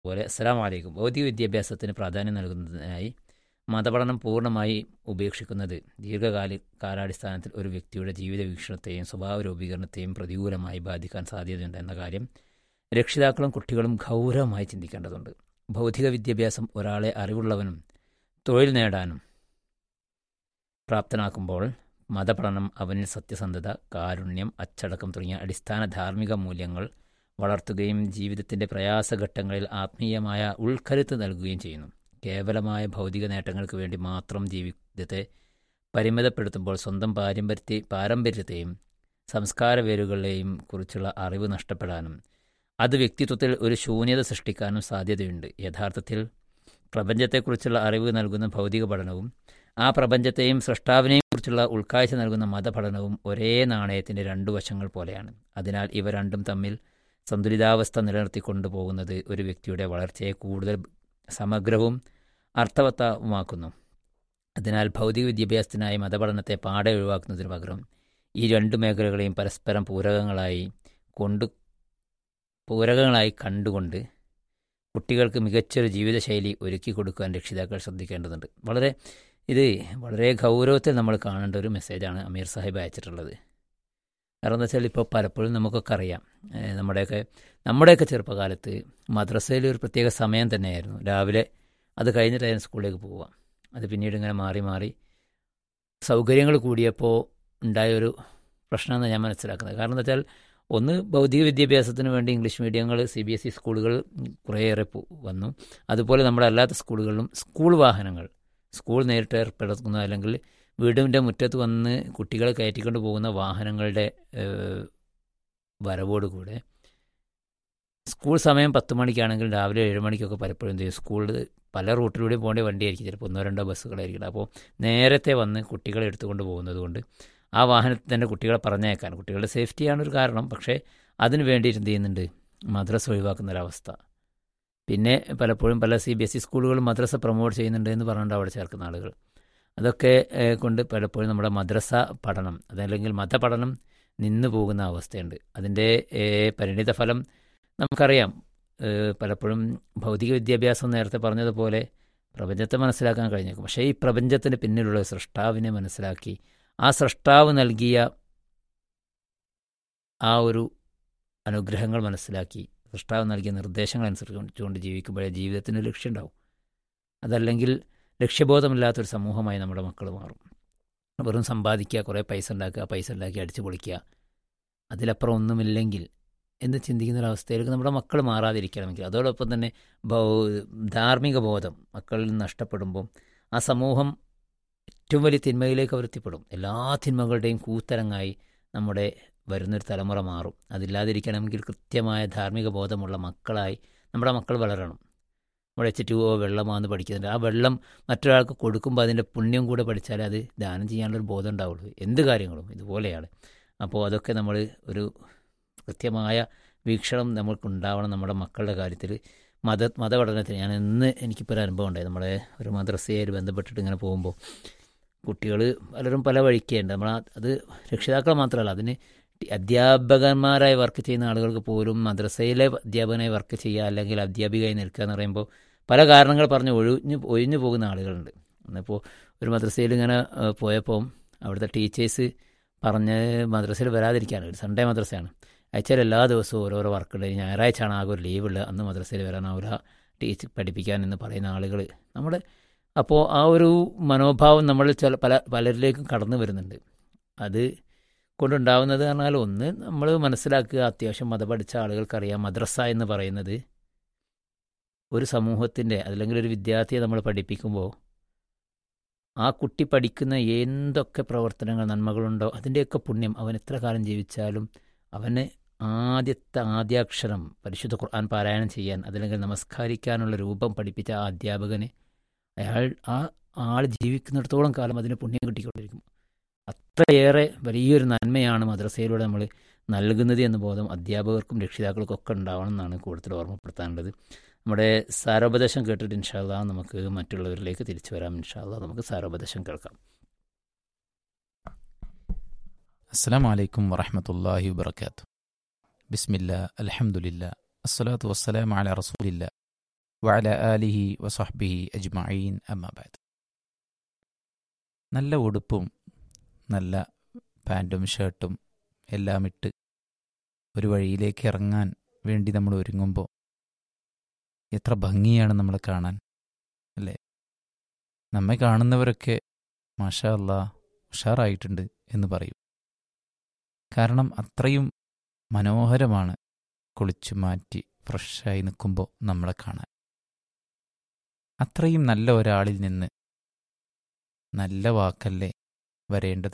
പോലെ അസ്സലാം വലൈക്കും ഭൗതിക വിദ്യാഭ്യാസത്തിന് പ്രാധാന്യം നൽകുന്നതിനായി മതപഠനം പൂർണ്ണമായി ഉപേക്ഷിക്കുന്നത് ദീർഘകാല കാലാടിസ്ഥാനത്തിൽ ഒരു വ്യക്തിയുടെ ജീവിത വീക്ഷണത്തെയും സ്വഭാവ രൂപീകരണത്തെയും പ്രതികൂലമായി ബാധിക്കാൻ സാധ്യതയുണ്ട് എന്ന കാര്യം രക്ഷിതാക്കളും കുട്ടികളും ഗൗരവമായി ചിന്തിക്കേണ്ടതുണ്ട് ഭൗതിക വിദ്യാഭ്യാസം ഒരാളെ അറിവുള്ളവനും തൊഴിൽ നേടാനും പ്രാപ്തനാക്കുമ്പോൾ മതപഠനം അവനിൽ സത്യസന്ധത കാരുണ്യം അച്ചടക്കം തുടങ്ങിയ അടിസ്ഥാന ധാർമ്മിക മൂല്യങ്ങൾ വളർത്തുകയും ജീവിതത്തിൻ്റെ പ്രയാസഘട്ടങ്ങളിൽ ആത്മീയമായ ഉൾക്കരുത്ത് നൽകുകയും ചെയ്യുന്നു കേവലമായ ഭൗതിക നേട്ടങ്ങൾക്ക് വേണ്ടി മാത്രം ജീവിതത്തെ പരിമിതപ്പെടുത്തുമ്പോൾ സ്വന്തം പാരമ്പര്യത്തെ പാരമ്പര്യത്തെയും സംസ്കാര വേരുകളെയും കുറിച്ചുള്ള അറിവ് നഷ്ടപ്പെടാനും അത് വ്യക്തിത്വത്തിൽ ഒരു ശൂന്യത സൃഷ്ടിക്കാനും സാധ്യതയുണ്ട് യഥാർത്ഥത്തിൽ പ്രപഞ്ചത്തെക്കുറിച്ചുള്ള അറിവ് നൽകുന്ന ഭൗതിക പഠനവും ആ പ്രപഞ്ചത്തെയും സൃഷ്ടാവിനെയും കുറിച്ചുള്ള ഉൾക്കാഴ്ച നൽകുന്ന മതപഠനവും ഒരേ നാണയത്തിൻ്റെ രണ്ടു വശങ്ങൾ പോലെയാണ് അതിനാൽ ഇവ രണ്ടും തമ്മിൽ സന്തുലിതാവസ്ഥ നിലനിർത്തിക്കൊണ്ടു പോകുന്നത് ഒരു വ്യക്തിയുടെ വളർച്ചയെ കൂടുതൽ സമഗ്രവും അർത്ഥവത്തമാക്കുന്നു അതിനാൽ ഭൗതിക വിദ്യാഭ്യാസത്തിനായി മതപഠനത്തെ പാടെ ഒഴിവാക്കുന്നതിന് പകരം ഈ രണ്ട് മേഖലകളെയും പരസ്പരം പൂരകങ്ങളായി കൊണ്ട് പൂരകങ്ങളായി കണ്ടുകൊണ്ട് കുട്ടികൾക്ക് മികച്ചൊരു ജീവിതശൈലി ഒരുക്കി കൊടുക്കാൻ രക്ഷിതാക്കൾ ശ്രദ്ധിക്കേണ്ടതുണ്ട് വളരെ ഇത് വളരെ ഗൗരവത്തിൽ നമ്മൾ കാണേണ്ട ഒരു മെസ്സേജാണ് അമീർ സാഹിബ് അയച്ചിട്ടുള്ളത് കാരണം എന്താ വെച്ചാൽ ഇപ്പോൾ പലപ്പോഴും നമുക്കൊക്കെ അറിയാം നമ്മുടെയൊക്കെ നമ്മുടെയൊക്കെ ചെറുപ്പകാലത്ത് മദ്രസയിൽ ഒരു പ്രത്യേക സമയം തന്നെയായിരുന്നു രാവിലെ അത് കഴിഞ്ഞിട്ടായിരുന്നു സ്കൂളിലേക്ക് പോവുക അത് പിന്നീട് ഇങ്ങനെ മാറി മാറി സൗകര്യങ്ങൾ കൂടിയപ്പോൾ ഉണ്ടായൊരു പ്രശ്നമെന്ന് ഞാൻ മനസ്സിലാക്കുന്നത് കാരണം എന്താ വെച്ചാൽ ഒന്ന് ഭൗതിക വിദ്യാഭ്യാസത്തിന് വേണ്ടി ഇംഗ്ലീഷ് മീഡിയങ്ങൾ സി ബി എസ് ഇ സ്കൂളുകൾ കുറേയേറെ വന്നു അതുപോലെ നമ്മുടെ അല്ലാത്ത സ്കൂളുകളിലും സ്കൂൾ വാഹനങ്ങൾ സ്കൂൾ നേരിട്ട് ഏർപ്പെടുത്തുന്ന അല്ലെങ്കിൽ വീടിൻ്റെ മുറ്റത്ത് വന്ന് കുട്ടികളെ കയറ്റിക്കൊണ്ട് പോകുന്ന വാഹനങ്ങളുടെ വരവോടുകൂടെ സ്കൂൾ സമയം പത്ത് മണിക്കാണെങ്കിൽ രാവിലെ ഏഴ് മണിക്കൊക്കെ പലപ്പോഴും എന്ത് ചെയ്യും സ്കൂളിൽ പല റൂട്ടിലൂടെയും പോകേണ്ട വണ്ടിയായിരിക്കും ചിലപ്പോൾ ഒന്നോ രണ്ടോ ബസ്സുകളായിരിക്കും അപ്പോൾ നേരത്തെ വന്ന് കുട്ടികളെ എടുത്തുകൊണ്ട് പോകുന്നത് കൊണ്ട് ആ വാഹനത്തിൽ തന്നെ കുട്ടികളെ പറഞ്ഞേക്കാൻ കുട്ടികളുടെ സേഫ്റ്റിയാണ് ഒരു കാരണം പക്ഷേ അതിന് വേണ്ടിയിട്ട് എന്ത് ചെയ്യുന്നുണ്ട് മദ്രസ ഒഴിവാക്കുന്ന ഒരവസ്ഥ പിന്നെ പലപ്പോഴും പല സി ബി എസ് ഇ സ്കൂളുകളും മദ്രസ പ്രൊമോട്ട് ചെയ്യുന്നുണ്ട് എന്ന് പറഞ്ഞുകൊണ്ട് അവിടെ ചേർക്കുന്ന ആളുകൾ അതൊക്കെ കൊണ്ട് പലപ്പോഴും നമ്മുടെ മദ്രസ പഠനം അതല്ലെങ്കിൽ മതപഠനം നിന്നു പോകുന്ന അവസ്ഥയുണ്ട് അതിൻ്റെ പരിണിത ഫലം നമുക്കറിയാം പലപ്പോഴും ഭൗതിക വിദ്യാഭ്യാസം നേരത്തെ പറഞ്ഞതുപോലെ പ്രപഞ്ചത്തെ മനസ്സിലാക്കാൻ കഴിഞ്ഞേക്കും പക്ഷേ ഈ പ്രപഞ്ചത്തിന് പിന്നിലുള്ള സൃഷ്ടാവിനെ മനസ്സിലാക്കി ആ സൃഷ്ടാവ് നൽകിയ ആ ഒരു അനുഗ്രഹങ്ങൾ മനസ്സിലാക്കി സൃഷ്ടാവ് നൽകിയ നിർദ്ദേശങ്ങൾ അനുസരിച്ചുകൊണ്ട് ജീവിക്കുമ്പോഴേ ജീവിതത്തിന് ലക്ഷ്യമുണ്ടാവും അതല്ലെങ്കിൽ ലക്ഷ്യബോധമില്ലാത്തൊരു സമൂഹമായി നമ്മുടെ മക്കൾ മാറും വെറും സമ്പാദിക്കുക കുറേ പൈസ ഉണ്ടാക്കുക പൈസ ഉണ്ടാക്കി അടിച്ചു പൊളിക്കുക അതിലപ്പുറം ഒന്നുമില്ലെങ്കിൽ എന്ന് ചിന്തിക്കുന്നൊരവസ്ഥയിലേക്ക് നമ്മുടെ മക്കൾ മാറാതിരിക്കണമെങ്കിൽ അതോടൊപ്പം തന്നെ ധാർമ്മിക ബോധം മക്കളിൽ നിന്ന് നഷ്ടപ്പെടുമ്പോൾ ആ സമൂഹം ഏറ്റവും വലിയ തിന്മയിലേക്ക് അവർ എത്തിപ്പെടും എല്ലാ തിന്മകളുടെയും കൂത്തരങ്ങായി നമ്മുടെ വരുന്നൊരു തലമുറ മാറും അതില്ലാതിരിക്കണമെങ്കിൽ കൃത്യമായ ധാർമ്മിക ബോധമുള്ള മക്കളായി നമ്മുടെ മക്കൾ വളരണം നമ്മുടെ എച്ച് ടു ഒ വെള്ളമാണെന്ന് പഠിക്കുന്നുണ്ട് ആ വെള്ളം മറ്റൊരാൾക്ക് കൊടുക്കുമ്പോൾ അതിൻ്റെ പുണ്യം കൂടെ പഠിച്ചാലേ അത് ദാനം ചെയ്യാനുള്ളൊരു ബോധം ഉണ്ടാവുള്ളൂ എന്ത് കാര്യങ്ങളും ഇതുപോലെയാണ് അപ്പോൾ അതൊക്കെ നമ്മൾ ഒരു കൃത്യമായ വീക്ഷണം നമ്മൾക്കുണ്ടാവണം നമ്മുടെ മക്കളുടെ കാര്യത്തിൽ മത മതപഠനത്തിന് ഞാൻ ഇന്ന് എനിക്കിപ്പോൾ ഒരു അനുഭവം ഉണ്ടായി നമ്മുടെ ഒരു മദ്രസയായിട്ട് ബന്ധപ്പെട്ടിട്ട് ഇങ്ങനെ പോകുമ്പോൾ കുട്ടികൾ പലരും പല വഴിക്കുണ്ട് നമ്മൾ അത് രക്ഷിതാക്കൾ മാത്രമല്ല അതിന് അധ്യാപകന്മാരായി വർക്ക് ചെയ്യുന്ന ആളുകൾക്ക് പോലും മദ്രസയിലെ അധ്യാപകനായി വർക്ക് ചെയ്യുക അല്ലെങ്കിൽ അധ്യാപികയായി നിൽക്കുക എന്ന് പറയുമ്പോൾ പല കാരണങ്ങൾ പറഞ്ഞ് ഒഴിഞ്ഞു ഒഴിഞ്ഞു പോകുന്ന ആളുകളുണ്ട് എന്നിപ്പോൾ ഒരു മദ്രസയിൽ ഇങ്ങനെ പോയപ്പോൾ അവിടുത്തെ ടീച്ചേഴ്സ് പറഞ്ഞ് മദ്രസയിൽ വരാതിരിക്കാണ് ഒരു സൺഡേ മദ്രസയാണ് അയച്ചാൽ എല്ലാ ദിവസവും ഓരോരോ വർക്ക് ഉണ്ട് ഞായറാഴ്ചയാണ് ആകെ ഒരു ലീവുള്ളത് അന്ന് മദ്രസയിൽ വരാനാവില്ല ടീച്ചർ പഠിപ്പിക്കാൻ എന്ന് പറയുന്ന ആളുകൾ നമ്മുടെ അപ്പോൾ ആ ഒരു മനോഭാവം നമ്മൾ ചില പല പലരിലേക്കും കടന്നു വരുന്നുണ്ട് അത് കൊണ്ടുണ്ടാവുന്നത് പറഞ്ഞാൽ ഒന്ന് നമ്മൾ മനസ്സിലാക്കുക അത്യാവശ്യം മത പഠിച്ച ആളുകൾക്കറിയാം മദ്രസ എന്ന് പറയുന്നത് ഒരു സമൂഹത്തിൻ്റെ അല്ലെങ്കിൽ ഒരു വിദ്യാർത്ഥിയെ നമ്മൾ പഠിപ്പിക്കുമ്പോൾ ആ കുട്ടി പഠിക്കുന്ന എന്തൊക്കെ പ്രവർത്തനങ്ങൾ നന്മകളുണ്ടോ അതിൻ്റെയൊക്കെ പുണ്യം അവൻ എത്ര കാലം ജീവിച്ചാലും അവന് ആദ്യത്തെ ആദ്യാക്ഷരം പരിശുദ്ധ ഖുർആൻ പാരായണം ചെയ്യാൻ അതല്ലെങ്കിൽ നമസ്കാരിക്കാനുള്ള രൂപം പഠിപ്പിച്ച ആ അധ്യാപകന് അയാൾ ആ ആൾ ജീവിക്കുന്നിടത്തോളം കാലം അതിന് പുണ്യം കിട്ടിക്കൊണ്ടിരിക്കും അത്രയേറെ വലിയൊരു നന്മയാണ് മദ്രസയിലൂടെ നമ്മൾ നൽകുന്നത് എന്ന ബോധം അധ്യാപകർക്കും രക്ഷിതാക്കൾക്കും ഒക്കെ ഉണ്ടാവണം എന്നാണ് കൂടുതൽ ഓർമ്മപ്പെടുത്താനുള്ളത് നമ്മുടെ സാരോപദേശം കേട്ടിട്ട് ഇൻഷാല്ല നമുക്ക് മറ്റുള്ളവരിലേക്ക് തിരിച്ചു വരാം ഇൻഷാല്ല നമുക്ക് സാരോപദേശം കേൾക്കാം അസ്സാം വലൈക്കും വറഹമത്തല്ലാഹി വബർക്കാത്തു ബിസ്മില്ല അലഹമുല്ല അസ്സലാത്തു വസ്സലാം അല റസൂലില്ല വഅല ആലിഹി വസഹ്ബിഹി അജ്മഈൻ അമ്മാബാദ് നല്ല ഉടുപ്പും നല്ല പാൻറ്റും ഷർട്ടും എല്ലാം ഇട്ട് ഒരു വഴിയിലേക്ക് ഇറങ്ങാൻ വേണ്ടി നമ്മൾ ഒരുങ്ങുമ്പോൾ എത്ര ഭംഗിയാണ് നമ്മളെ കാണാൻ അല്ലേ നമ്മെ കാണുന്നവരൊക്കെ മാഷാ അല്ലാ ഉഷാറായിട്ടുണ്ട് എന്ന് പറയും കാരണം അത്രയും മനോഹരമാണ് കുളിച്ചു മാറ്റി ഫ്രഷായി നിൽക്കുമ്പോൾ നമ്മളെ കാണാൻ അത്രയും നല്ല ഒരാളിൽ നിന്ന് നല്ല വാക്കല്ലേ വരേണ്ടത്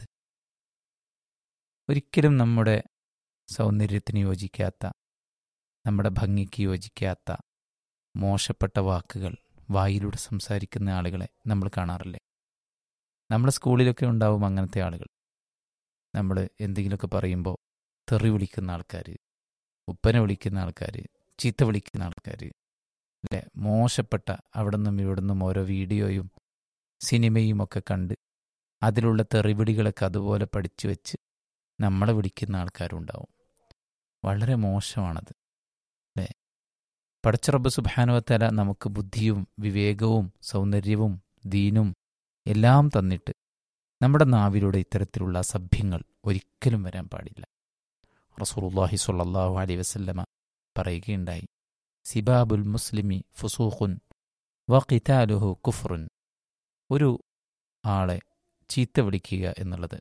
ഒരിക്കലും നമ്മുടെ സൗന്ദര്യത്തിന് യോജിക്കാത്ത നമ്മുടെ ഭംഗിക്ക് യോജിക്കാത്ത മോശപ്പെട്ട വാക്കുകൾ വായിലൂടെ സംസാരിക്കുന്ന ആളുകളെ നമ്മൾ കാണാറില്ലേ നമ്മുടെ സ്കൂളിലൊക്കെ ഉണ്ടാവും അങ്ങനത്തെ ആളുകൾ നമ്മൾ എന്തെങ്കിലുമൊക്കെ പറയുമ്പോൾ തെറി വിളിക്കുന്ന ആൾക്കാർ ഉപ്പനെ വിളിക്കുന്ന ആൾക്കാർ ചീത്ത വിളിക്കുന്ന ആൾക്കാർ അല്ലേ മോശപ്പെട്ട അവിടെ നിന്നും ഇവിടെ നിന്നും ഓരോ വീഡിയോയും സിനിമയും ഒക്കെ കണ്ട് അതിലുള്ള തെറിവിളികളൊക്കെ അതുപോലെ പഠിച്ചു വെച്ച് നമ്മളെ വിളിക്കുന്ന ആൾക്കാരുണ്ടാവും വളരെ മോശമാണത് അല്ലേ പടച്ചറബ് സുബാനുവത്തല നമുക്ക് ബുദ്ധിയും വിവേകവും സൗന്ദര്യവും ദീനും എല്ലാം തന്നിട്ട് നമ്മുടെ നാവിലൂടെ ഇത്തരത്തിലുള്ള സഭ്യങ്ങൾ ഒരിക്കലും വരാൻ പാടില്ല റസൂലുള്ളാഹി സ്വല്ലല്ലാഹു അലൈഹി വസല്ലമ പറയുകയുണ്ടായി സിബാബുൽ മുസ്ലിമി ഫുസൂഖുൻ വഖിതാലുഹു കുഫ്റുൻ ഒരു ആളെ ചീത്ത വിളിക്കുക എന്നുള്ളത്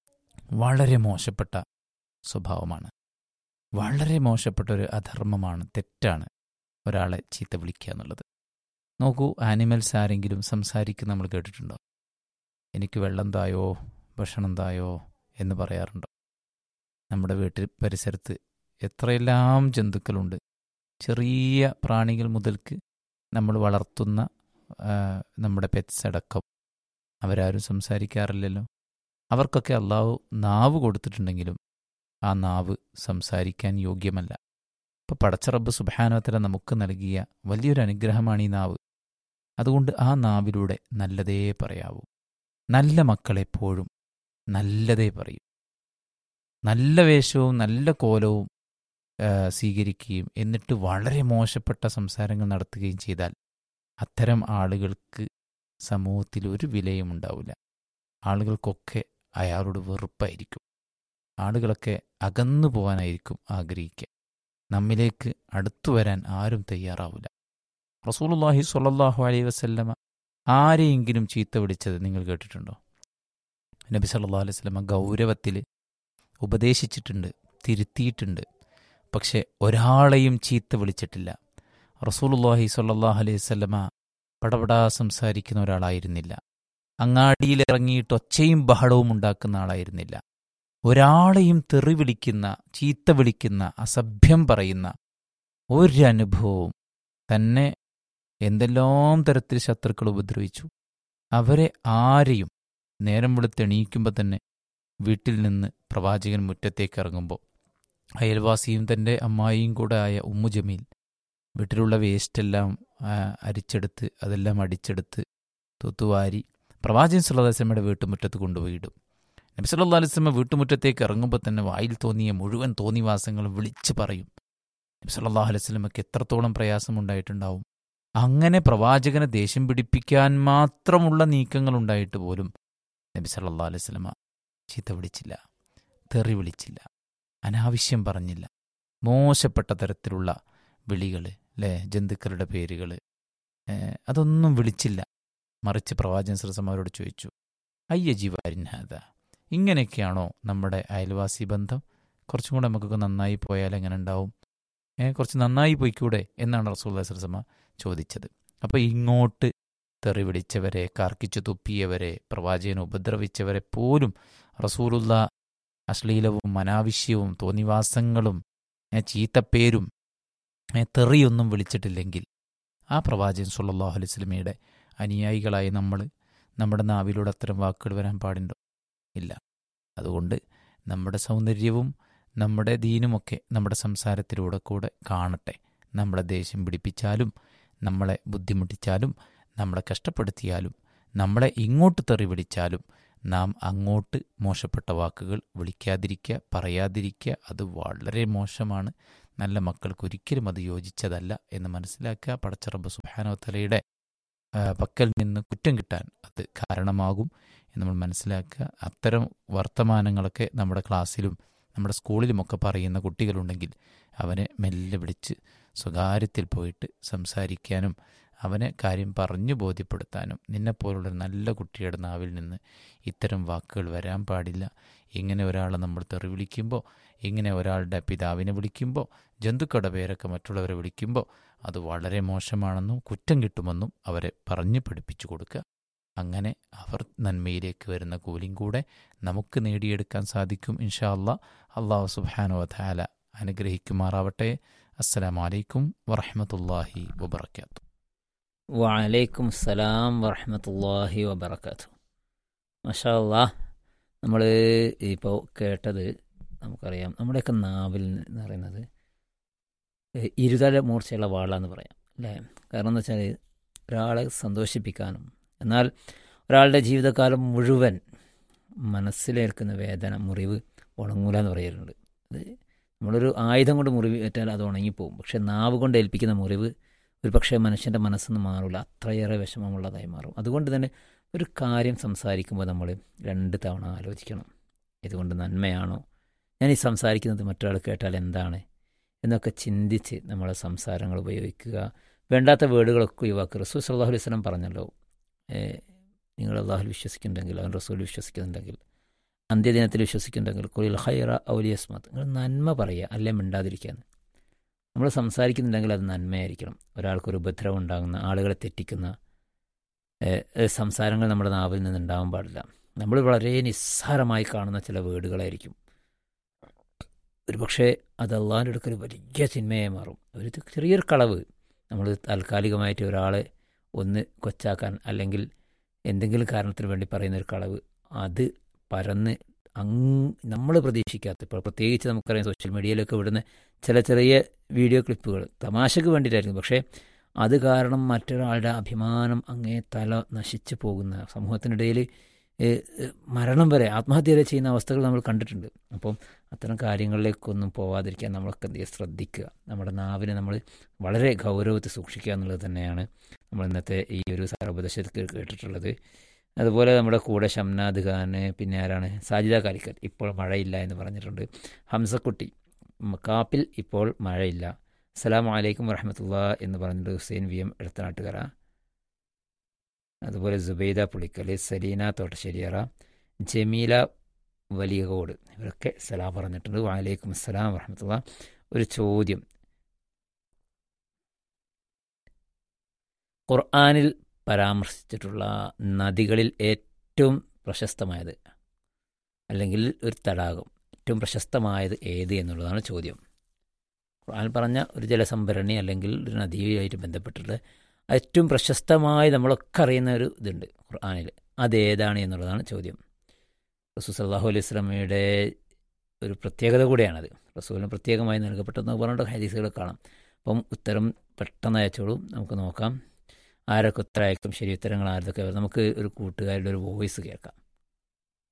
വളരെ മോശപ്പെട്ട സ്വഭാവമാണ് വളരെ മോശപ്പെട്ട ഒരു അധർമ്മമാണ് തെറ്റാണ് ഒരാളെ ചീത്ത വിളിക്കുക എന്നുള്ളത് നോക്കൂ ആനിമൽസ് ആരെങ്കിലും സംസാരിക്കുന്ന നമ്മൾ കേട്ടിട്ടുണ്ടോ എനിക്ക് വെള്ളം തായോ ഭക്ഷണം തായോ എന്ന് പറയാറുണ്ടോ നമ്മുടെ വീട്ടിൽ പരിസരത്ത് എത്രയെല്ലാം ജന്തുക്കളുണ്ട് ചെറിയ പ്രാണികൾ മുതൽക്ക് നമ്മൾ വളർത്തുന്ന നമ്മുടെ പെറ്റ്സ് അടക്കം അവരാരും സംസാരിക്കാറില്ലല്ലോ അവർക്കൊക്കെ അള്ളാഹു നാവ് കൊടുത്തിട്ടുണ്ടെങ്കിലും ആ നാവ് സംസാരിക്കാൻ യോഗ്യമല്ല ഇപ്പോൾ പടച്ചറബ് സുബാനോത്തര നമുക്ക് നൽകിയ വലിയൊരു അനുഗ്രഹമാണ് ഈ നാവ് അതുകൊണ്ട് ആ നാവിലൂടെ നല്ലതേ പറയാവൂ നല്ല മക്കളെപ്പോഴും നല്ലതേ പറയൂ നല്ല വേഷവും നല്ല കോലവും സ്വീകരിക്കുകയും എന്നിട്ട് വളരെ മോശപ്പെട്ട സംസാരങ്ങൾ നടത്തുകയും ചെയ്താൽ അത്തരം ആളുകൾക്ക് സമൂഹത്തിൽ ഒരു വിലയും ഉണ്ടാവില്ല ആളുകൾക്കൊക്കെ അയാളോട് വെറുപ്പായിരിക്കും ആളുകളൊക്കെ അകന്നു പോകാനായിരിക്കും ആഗ്രഹിക്കുക നമ്മിലേക്ക് അടുത്തു വരാൻ ആരും തയ്യാറാവില്ല റസൂലുള്ളാഹി സ്വല്ലല്ലാഹു അലൈഹി വസല്ലമ ആരെയെങ്കിലും ചീത്ത വിളിച്ചത് നിങ്ങൾ കേട്ടിട്ടുണ്ടോ നബി സല്ലല്ലാഹു അലൈഹി വസല്ലമ ഗൗരവത്തിൽ ഉപദേശിച്ചിട്ടുണ്ട് തിരുത്തിയിട്ടുണ്ട് പക്ഷെ ഒരാളെയും ചീത്ത വിളിച്ചിട്ടില്ല റസൂലുള്ളാഹി സ്വല്ലല്ലാഹു അലൈഹി വസല്ലമ പടപടാ സംസാരിക്കുന്ന ഒരാളായിരുന്നില്ല അങ്ങാടിയിൽ ഇറങ്ങിയിട്ട് ഒച്ചയും ബഹളവും ഉണ്ടാക്കുന്ന ആളായിരുന്നില്ല ഒരാളെയും തെറി വിളിക്കുന്ന ചീത്ത വിളിക്കുന്ന അസഭ്യം പറയുന്ന ഒരനുഭവവും തന്നെ എന്തെല്ലാം തരത്തിൽ ശത്രുക്കൾ ഉപദ്രവിച്ചു അവരെ ആരെയും നേരം വെളുത്തെണീക്കുമ്പോൾ തന്നെ വീട്ടിൽ നിന്ന് പ്രവാചകൻ മുറ്റത്തേക്ക് ഇറങ്ങുമ്പോൾ അയൽവാസിയും തൻ്റെ അമ്മായിയും കൂടെ ആയ ഉമ്മു ജമീൽ വീട്ടിലുള്ള വേസ്റ്റെല്ലാം അരിച്ചെടുത്ത് അതെല്ലാം അടിച്ചെടുത്ത് തൂത്തുവാരി പ്രവാചകൻ സുല്ലാസ്ലമയുടെ വീട്ടുമുറ്റത്ത് കൊണ്ടുപോയിടും നബി സല്ലാ അലിസ്ലമ വീട്ടുമുറ്റത്തേക്ക് ഇറങ്ങുമ്പോൾ തന്നെ വായിൽ തോന്നിയ മുഴുവൻ തോന്നിവാസങ്ങളും വിളിച്ചു പറയും നബി സല്ലാഹു അലൈസ്ലമക്ക് എത്രത്തോളം പ്രയാസമുണ്ടായിട്ടുണ്ടാവും അങ്ങനെ പ്രവാചകനെ ദേഷ്യം പിടിപ്പിക്കാൻ മാത്രമുള്ള നീക്കങ്ങൾ ഉണ്ടായിട്ട് പോലും നബി സല്ലാ അലൈസ്ലമ ചീത്ത വിളിച്ചില്ല തെറി വിളിച്ചില്ല അനാവശ്യം പറഞ്ഞില്ല മോശപ്പെട്ട തരത്തിലുള്ള വിളികൾ അല്ലേ ജന്തുക്കളുടെ പേരുകൾ അതൊന്നും വിളിച്ചില്ല മറിച്ച് പ്രവാചകൻ സരസമാരോട് ചോദിച്ചു അയ്യ ജീവാരിൻഹാദ ഇങ്ങനെയൊക്കെയാണോ നമ്മുടെ അയൽവാസി ബന്ധം കുറച്ചും കൂടെ നമുക്കൊക്കെ നന്നായി പോയാൽ എങ്ങനെ ഉണ്ടാവും ഏ കുറച്ച് നന്നായി പോയിക്കൂടെ എന്നാണ് റസൂൽ സരസമ ചോദിച്ചത് അപ്പോൾ ഇങ്ങോട്ട് തെറി വിളിച്ചവരെ കാർക്കിച്ചു തുപ്പിയവരെ പ്രവാചകനെ ഉപദ്രവിച്ചവരെ പോലും റസൂലുള്ള അശ്ലീലവും അനാവശ്യവും തോന്നിവാസങ്ങളും ചീത്തപ്പേരും തെറിയൊന്നും വിളിച്ചിട്ടില്ലെങ്കിൽ ആ പ്രവാചകൻ സുല്ലാഹു അലൈഹി സ്വലമയുടെ അനുയായികളായി നമ്മൾ നമ്മുടെ നാവിലൂടെ അത്തരം വാക്കുകൾ വരാൻ പാടുണ്ടോ ഇല്ല അതുകൊണ്ട് നമ്മുടെ സൗന്ദര്യവും നമ്മുടെ ദീനുമൊക്കെ നമ്മുടെ സംസാരത്തിലൂടെ കൂടെ കാണട്ടെ നമ്മളെ ദേഷ്യം പിടിപ്പിച്ചാലും നമ്മളെ ബുദ്ധിമുട്ടിച്ചാലും നമ്മളെ കഷ്ടപ്പെടുത്തിയാലും നമ്മളെ ഇങ്ങോട്ട് തെറി വിളിച്ചാലും നാം അങ്ങോട്ട് മോശപ്പെട്ട വാക്കുകൾ വിളിക്കാതിരിക്കുക പറയാതിരിക്കുക അത് വളരെ മോശമാണ് നല്ല മക്കൾക്ക് ഒരിക്കലും അത് യോജിച്ചതല്ല എന്ന് മനസ്സിലാക്കുക പടച്ചറബ് സുബാനോത്തലയുടെ പക്കൽ നിന്ന് കുറ്റം കിട്ടാൻ അത് കാരണമാകും എന്ന് നമ്മൾ മനസ്സിലാക്കുക അത്തരം വർത്തമാനങ്ങളൊക്കെ നമ്മുടെ ക്ലാസ്സിലും നമ്മുടെ സ്കൂളിലുമൊക്കെ പറയുന്ന കുട്ടികളുണ്ടെങ്കിൽ അവനെ മെല്ലെ വിളിച്ച് സ്വകാര്യത്തിൽ പോയിട്ട് സംസാരിക്കാനും അവനെ കാര്യം പറഞ്ഞു ബോധ്യപ്പെടുത്താനും നിന്നെപ്പോലുള്ള നല്ല കുട്ടിയുടെ നാവിൽ നിന്ന് ഇത്തരം വാക്കുകൾ വരാൻ പാടില്ല ഇങ്ങനെ ഒരാളെ നമ്മൾ തെറി വിളിക്കുമ്പോൾ ഇങ്ങനെ ഒരാളുടെ പിതാവിനെ വിളിക്കുമ്പോൾ ജന്തുക്കളുടെ പേരൊക്കെ മറ്റുള്ളവരെ വിളിക്കുമ്പോൾ അത് വളരെ മോശമാണെന്നും കുറ്റം കിട്ടുമെന്നും അവരെ പറഞ്ഞു പഠിപ്പിച്ചു കൊടുക്കുക അങ്ങനെ അവർ നന്മയിലേക്ക് വരുന്ന കൂലിയും കൂടെ നമുക്ക് നേടിയെടുക്കാൻ സാധിക്കും ഇൻഷാ അല്ലാ അള്ളാഹു സുബാനു വധാല അനുഗ്രഹിക്കുമാറാവട്ടെ അസ്സലാമലൈക്കും വറഹമത്തല്ലാഹി വബർക്കാത്തു വലൈക്കും സലാം വറഹമത്തല്ലാഹി വബർക്കാത്തു മഷാ അല്ലാ നമ്മൾ ഇപ്പോൾ കേട്ടത് നമുക്കറിയാം നമ്മുടെയൊക്കെ നാവിൽ എന്ന് പറയുന്നത് ഇരുതല മൂർച്ചയുള്ള വാളാന്ന് പറയാം അല്ലേ കാരണം എന്ന് വെച്ചാൽ ഒരാളെ സന്തോഷിപ്പിക്കാനും എന്നാൽ ഒരാളുടെ ജീവിതകാലം മുഴുവൻ മനസ്സിലേൽക്കുന്ന വേദന മുറിവ് ഉണങ്ങൂല എന്ന് പറയാറുണ്ട് അത് നമ്മളൊരു ആയുധം കൊണ്ട് മുറിവ് ഏറ്റാൽ അത് ഉണങ്ങിപ്പോവും പക്ഷെ നാവ് കൊണ്ട് ഏൽപ്പിക്കുന്ന മുറിവ് ഒരു പക്ഷേ മനുഷ്യൻ്റെ മനസ്സൊന്ന് മാറില്ല അത്രയേറെ വിഷമമുള്ളതായി മാറും അതുകൊണ്ട് തന്നെ ഒരു കാര്യം സംസാരിക്കുമ്പോൾ നമ്മൾ രണ്ട് തവണ ആലോചിക്കണം ഇതുകൊണ്ട് നന്മയാണോ ഞാൻ ഈ സംസാരിക്കുന്നത് മറ്റൊരാൾ കേട്ടാൽ എന്താണ് എന്നൊക്കെ ചിന്തിച്ച് നമ്മളെ സംസാരങ്ങൾ ഉപയോഗിക്കുക വേണ്ടാത്ത വേർഡുകളൊക്കെ ഒഴിവാക്കുക റസൂൽ സല്ലാഹു അലൈഹി സ്വലം പറഞ്ഞല്ലോ നിങ്ങൾ അള്ളാഹുൽ വിശ്വസിക്കുന്നുണ്ടെങ്കിൽ അവൻ റസൂൽ വിശ്വസിക്കുന്നുണ്ടെങ്കിൽ അന്ത്യദിനത്തിൽ വിശ്വസിക്കുന്നുണ്ടെങ്കിൽ കുലിൽ ഹൈറ ഔലിയസ്മത്ത് നിങ്ങൾ നന്മ പറയുക അല്ലേ മിണ്ടാതിരിക്കാൻ നമ്മൾ സംസാരിക്കുന്നുണ്ടെങ്കിൽ അത് നന്മയായിരിക്കണം ഒരാൾക്കൊരു ഉപദ്രവം ഉണ്ടാകുന്ന ആളുകളെ തെറ്റിക്കുന്ന സംസാരങ്ങൾ നമ്മുടെ നാവിൽ നിന്ന് ഉണ്ടാവാൻ പാടില്ല നമ്മൾ വളരെ നിസ്സാരമായി കാണുന്ന ചില വേർഡുകളായിരിക്കും ഒരു പക്ഷേ അത് അള്ളാഹിൻ്റെ അടുക്കൽ വലിയ ചിന്മയായി മാറും ഒരു ചെറിയൊരു കളവ് നമ്മൾ താൽക്കാലികമായിട്ട് ഒരാളെ ഒന്ന് കൊച്ചാക്കാൻ അല്ലെങ്കിൽ എന്തെങ്കിലും കാരണത്തിന് വേണ്ടി പറയുന്ന ഒരു കളവ് അത് പരന്ന് അങ് നമ്മൾ പ്രതീക്ഷിക്കാത്ത ഇപ്പോൾ പ്രത്യേകിച്ച് നമുക്കറിയാം സോഷ്യൽ മീഡിയയിലൊക്കെ വിടുന്ന ചില ചെറിയ വീഡിയോ ക്ലിപ്പുകൾ തമാശക്ക് വേണ്ടിയിട്ടായിരുന്നു പക്ഷേ അത് കാരണം മറ്റൊരാളുടെ അഭിമാനം അങ്ങേ തല നശിച്ചു പോകുന്ന സമൂഹത്തിനിടയിൽ മരണം വരെ ആത്മഹത്യ വരെ ചെയ്യുന്ന അവസ്ഥകൾ നമ്മൾ കണ്ടിട്ടുണ്ട് അപ്പം അത്തരം കാര്യങ്ങളിലേക്കൊന്നും പോവാതിരിക്കാൻ നമ്മളൊക്കെ എന്ത് ചെയ്യുക ശ്രദ്ധിക്കുക നമ്മുടെ നാവിനെ നമ്മൾ വളരെ ഗൗരവത്തിൽ സൂക്ഷിക്കുക എന്നുള്ളത് തന്നെയാണ് നമ്മൾ ഇന്നത്തെ ഈ ഒരു സർവോപദേശത്തിൽ കേട്ടിട്ടുള്ളത് അതുപോലെ നമ്മുടെ കൂടെ ഷംനാദ് ഖാൻ പിന്നെ ആരാണ് സാജിദ കാലിക്കൽ ഇപ്പോൾ മഴയില്ല എന്ന് പറഞ്ഞിട്ടുണ്ട് ഹംസക്കുട്ടി കാപ്പിൽ ഇപ്പോൾ മഴയില്ല അസ്സലാമു അലൈക്കും വറഹമത്തുള്ള എന്ന് പറഞ്ഞിട്ട് ഹുസൈൻ വി എം എഴുത്തനാട്ടുകര അതുപോലെ സുബൈദ പുളിക്കൽ സലീന തോട്ടശ്ശേരിയറ ജമീല വലിയകോട് ഇവരൊക്കെ സലാം പറഞ്ഞിട്ടുണ്ട് വാലൈക്കും അസ്സലാം വറഹമത്തുള്ള ഒരു ചോദ്യം ഖുർആാനിൽ പരാമർശിച്ചിട്ടുള്ള നദികളിൽ ഏറ്റവും പ്രശസ്തമായത് അല്ലെങ്കിൽ ഒരു തടാകം ഏറ്റവും പ്രശസ്തമായത് ഏത് എന്നുള്ളതാണ് ചോദ്യം ഖുർആൻ പറഞ്ഞ ഒരു ജലസംഭരണി അല്ലെങ്കിൽ ഒരു നദിയുമായിട്ട് ബന്ധപ്പെട്ടിട്ടുള്ള ഏറ്റവും പ്രശസ്തമായി നമ്മളൊക്കെ അറിയുന്ന ഒരു ഇതുണ്ട് ഖുർആാനിൽ അതേതാണ് എന്നുള്ളതാണ് ചോദ്യം റസൂൽ സല്ലാഹു അലൈഹി സ്വലമയുടെ ഒരു പ്രത്യേകത കൂടിയാണത് റസൂലിന് പ്രത്യേകമായി നൽകപ്പെട്ടെന്ന് പറഞ്ഞിട്ട് ഹദീസുകൾ കാണാം അപ്പം ഉത്തരം പെട്ടെന്ന് അയച്ചോളൂ നമുക്ക് നോക്കാം ആരൊക്കെ ഉത്തരം അയക്കും ശരി ഉത്തരങ്ങൾ ആരൊക്കെ നമുക്ക് ഒരു കൂട്ടുകാരുടെ ഒരു വോയിസ് കേൾക്കാം